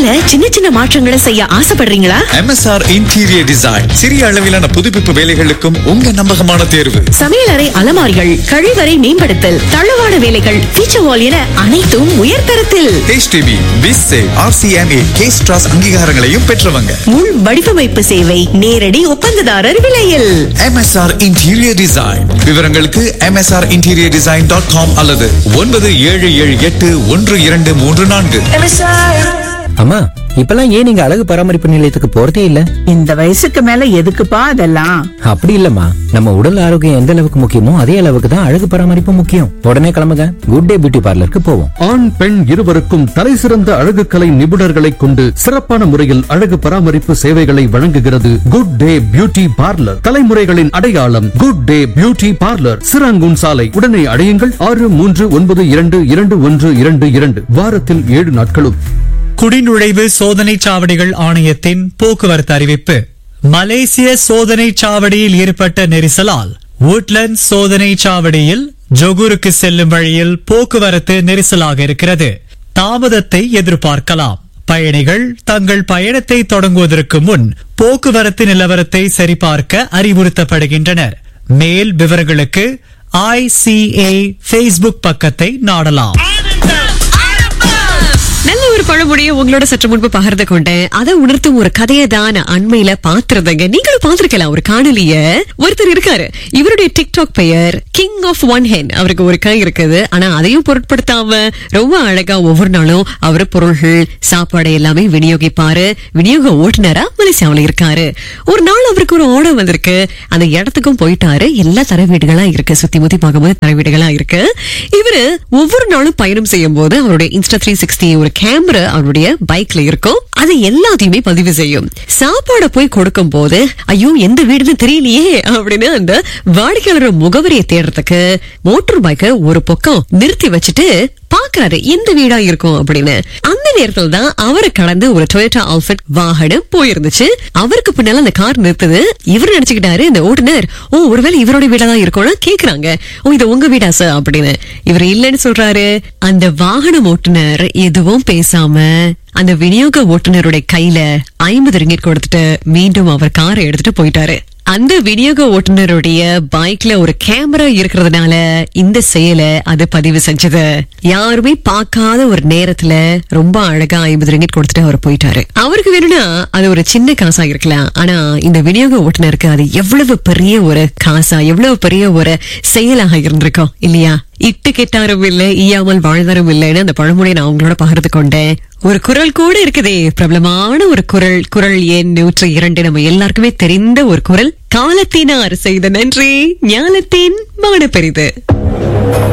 வீட்டுல சின்ன சின்ன மாற்றங்களை செய்ய ஆசைப்படுறீங்களா MSR இன்டீரியர் டிசைன் சிறிய அளவிலான புதுப்பிப்பு வேலைகளுக்கும் உங்க நம்பகமான தேர்வு சமையலறை அலமாரிகள் கழிவறை மேம்படுத்தல் தளவாட வேலைகள் ஃபீச்சர் வால் என அனைத்தும் உயர்தரத்தில் HDB, BISSE, RCMA, கேஸ்ட்ராஸ் அங்கீகாரங்களையும் பெற்றவங்க முள் வடிவமைப்பு சேவை நேரடி ஒப்பந்ததாரர் விலையில் MSR இன்டீரியர் டிசைன் விவரங்களுக்கு MSR interior design dot com அல்லது ஒன்பது ஏழு ஏழு எட்டு ஒன்று இரண்டு மூன்று நான்கு அம்மா இப்பெல்லாம் ஏன் நீங்க அழகு பராமரிப்பு நிலையத்துக்கு போறதே இல்ல இந்த வயசுக்கு மேல எதுக்குப்பா அதெல்லாம் அப்படி இல்லம்மா நம்ம உடல் ஆரோக்கியம் எந்த அளவுக்கு முக்கியமோ அதே அளவுக்கு தான் அழகு பராமரிப்பு முக்கியம் உடனே கிளம்புங்க குட் டே பியூட்டி பார்லருக்கு போவோம் ஆண் பெண் இருவருக்கும் தலைசிறந்த அழகுக்கலை நிபுணர்களை கொண்டு சிறப்பான முறையில் அழகு பராமரிப்பு சேவைகளை வழங்குகிறது குட் டே பியூட்டி பார்லர் தலைமுறைகளின் அடையாளம் good day beauty parlour Serangoon சாலை உடனே அடையுங்கள் ஆறு மூன்று ஒன்பது இரண்டு இரண்டு ஒன்று இரண்டு இரண்டு வாரத்தில் ஏழு நாட்களும் குடிநுழைவு சோதனைச் சாவடிகள் ஆணையத்தின் போக்குவரத்து அறிவிப்பு மலேசிய சோதனைச் சாவடியில் ஏற்பட்ட நெரிசலால் woodlands சோதனைச் சாவடியில் ஜொகூருக்கு செல்லும் வழியில் போக்குவரத்து நெரிசலாக இருக்கிறது தாமதத்தை எதிர்பார்க்கலாம் பயணிகள் தங்கள் பயணத்தை தொடங்குவதற்கு முன் போக்குவரத்து நிலவரத்தை சரிபார்க்க அறிவுறுத்தப்படுகின்றனர் மேல் விவரங்களுக்கு ஐசிஏ ஃபேஸ்புக் பக்கத்தை நாடலாம் நல்ல ஒரு பழமொழியை உங்களோட சற்று முன்பு பகிர்ந்து கொண்டேன் அதை உணர்த்தும் ஒரு கதையை தான் நான் அண்மையில பாத்துருந்தேங்க நீங்களும் பாத்திருக்கலாம் ஒரு காணொலிய ஒருத்தர் இருக்காரு இவருடைய டிக்டாக் பெயர் கிங் ஆஃப் ஒன் ஹென் அவருக்கு ஒரு கை இருக்குது ஆனா அதையும் பொருட்படுத்தாம ரொம்ப அழகா ஒவ்வொரு நாளும் அவர் பொருள்கள் சாப்பாடு எல்லாமே விநியோகிப்பாரு விநியோக ஓட்டுநரா மலேசியாவுல இருக்காரு ஒரு நாள் அவருக்கு ஒரு ஆர்டர் வந்திருக்கு அந்த இடத்துக்கும் போயிட்டாரு எல்லா தர வீடுகளா இருக்கு சுத்தி முத்தி பார்க்கும்போது தர வீடுகளா இருக்கு இவரு ஒவ்வொரு நாளும் பயணம் செய்யும் போது அவருடைய இன்ஸ்டா த்ரீ சிக்ஸ்டி ஒரு கேமரா அவருடைய பைக்ல இருக்கும் அது எல்லாத்தையுமே பதிவு செய்யும் சாப்பாட போய் கொடுக்கும் போது ஐயோ எந்த வீடுன்னு தெரியலையே அப்படின்னு அந்த வாடிக்கையாளர் முகவரியை தேடுறதுக்கு மோட்டார் பைக்கை ஒரு பக்கம் நிறுத்தி வச்சுட்டு பாக்குறாரு எந்த வீடா இருக்கும் அப்படின்னு அந்த நேரத்துல தான் அவரை கடந்து ஒரு டொயோட்டா ஆல்ஃபிட் வாகனம் போயிருந்துச்சு அவருக்கு பின்னால அந்த கார் நிறுத்துது இவர் நினைச்சுக்கிட்டாரு இந்த ஓட்டுநர் ஓ ஒருவேளை இவரோட வீடா தான் இருக்கும்னு கேக்குறாங்க ஓ இது உங்க வீடா சார் அப்படின்னு இவர் இல்லைன்னு சொல்றாரு அந்த வாகனம் ஓட்டுநர் எதுவும் பேசாம அந்த விநியோக ஓட்டுநருடைய கையில ஐம்பது ரிங்கிட் கொடுத்துட்டு மீண்டும் அவர் காரை எடுத்துட்டு போயிட்டாரு அந்த விநியோக ஓட்டுநருடைய பைக்ல ஒரு கேமரா இருக்கிறதுனால இந்த செயலை அது பதிவு செஞ்சது யாருமே பார்க்காத ஒரு நேரத்துல ரொம்ப அழகா ஐம்பது ரிங்கிட் கொடுத்துட்டு அவர் போயிட்டாரு அவருக்கு வேணும்னா அது ஒரு சின்ன காசா இருக்கலாம் ஆனா இந்த விநியோக ஓட்டுநருக்கு அது எவ்வளவு பெரிய ஒரு காசா எவ்வளவு பெரிய ஒரு செயலாக இருந்திருக்கும் இல்லையா இட்டு கெட்டாரும் இல்லை ஈயாமல் வாழ்ந்தாரும் இல்லைன்னு அந்த பழமொழியை நான் உங்களோட பகிர்ந்து கொண்டேன் ஒரு குரல் கூட இருக்குதே பிரபலமான ஒரு குரல் குரல் எண் நூற்று இரண்டு நம்ம எல்லாருக்குமே தெரிந்த ஒரு குரல் காலத்தினார் செய்த நன்றி ஞானத்தின் மான பெரிது